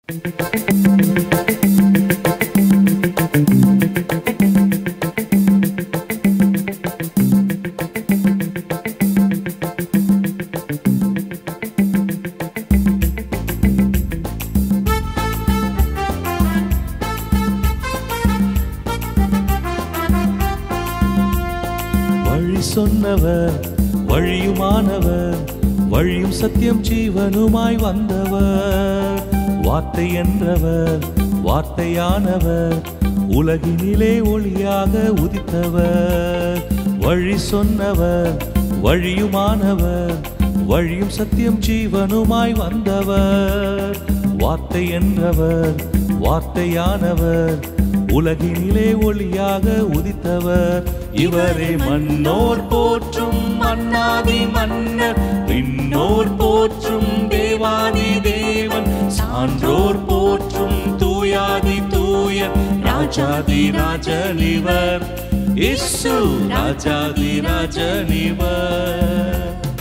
வழி சொன்னவர் வழியுமானவர் வழியும் சத்தியம் ஜீவனுமாய் வந்தவர் வார்த்தை என்றவர் வார்த்தையானவர் உலகினிலே ஒளியாக உதித்தவர் வழி சொன்னவர் வழியுமானவர் வழியும் சத்தியம் ஜீவனுமாய் வந்தவர் வார்த்தை என்றவர் வார்த்தையானவர் உலகினிலே ஒளியாக உதித்தவர் இவரே மன்னோர் போற்றும் மன்னாதி மன்னர் விண்ணோர் போற்றும் தேவாதி தேவன் சான்றோர் போற்றும் தூயாதி தூய ராஜாதி ராஜனிவர் இயேசு ராஜாதி ராஜனிவர்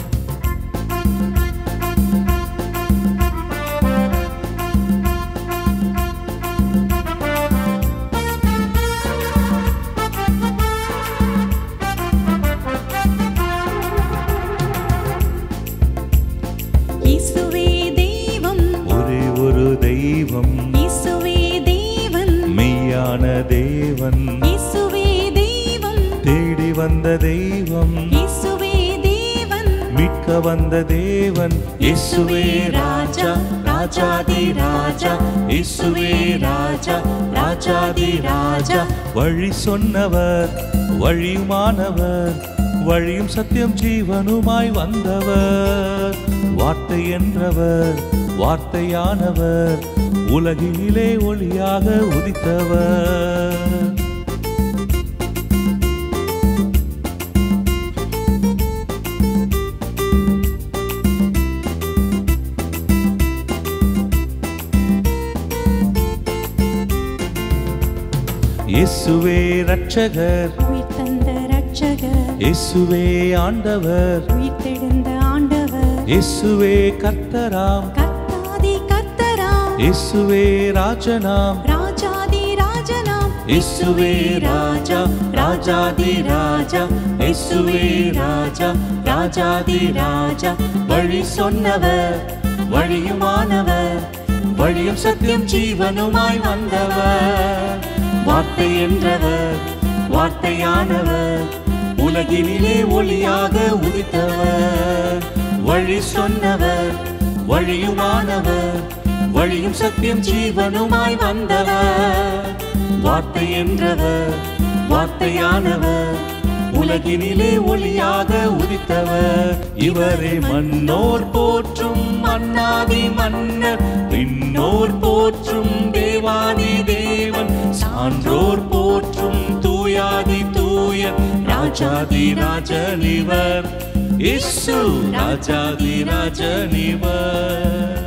இயேசுவே தெய்வம் ஒரே ஒரு தெய்வம் இயேசுவே தேவன் மெய்யான தேவன் இயேசுவே தெய்வம் தேடி வந்த தெய்வம் இயேசுவே தேவன் மீட்க வந்த தேவன் இயேசுவே ராஜா ராஜாதி ராஜா இயேசுவே ராஜா ராஜாதி ராஜா வழி சொன்னவர் வழியுமானவர் வழியும் சத்தியம் ஜீவனுமாய் வந்தவர் வார்த்தை என்றவர் வார்த்தையானவர் உலகினிலே ஒளியாக உதித்தவர் இயேசுவே ரட்சகர் உயிர் தந்த ரட்சகர் இயேசுவே ஆண்டவர் உயிர் தெழுந்த ஆண்டவர் இயேசுவே கர்த்தராம் கர்த்தாதி கர்த்தராம் இயேசுவே ராஜனாம் ராஜாதி ராஜனாம் இயேசுவே ராஜா ராஜாதி ராஜா இயேசுவே ராஜா ராஜாதி ராஜா வழி சொன்னவர் வழியுமானவர் வழியும் சத்தியம் ஜீவனுமாய் வந்தவர் வார்த்தை என்றவர் வார்த்தையானவர் உலகினிலே ஒளியாக உதித்தவர் வழி சொன்னவர் வழியுமானவர் வழியும் சத்தியம் ஜீவனுமாய் வந்தவர் வார்த்தை என்றவர் வார்த்தையானவர் உலகினிலே ஒளியாக உதித்தவர் இவரே மன்னோர் போற்றும் மன்னாதி மன்னர் விண்ணோர் போற்றும் தேவாதி தேவன் சான்றோர் போற்றும் தூயாதி தூய ராஜாதி ராஜனிவர் இயேசு ராஜாதி ராஜனிவர்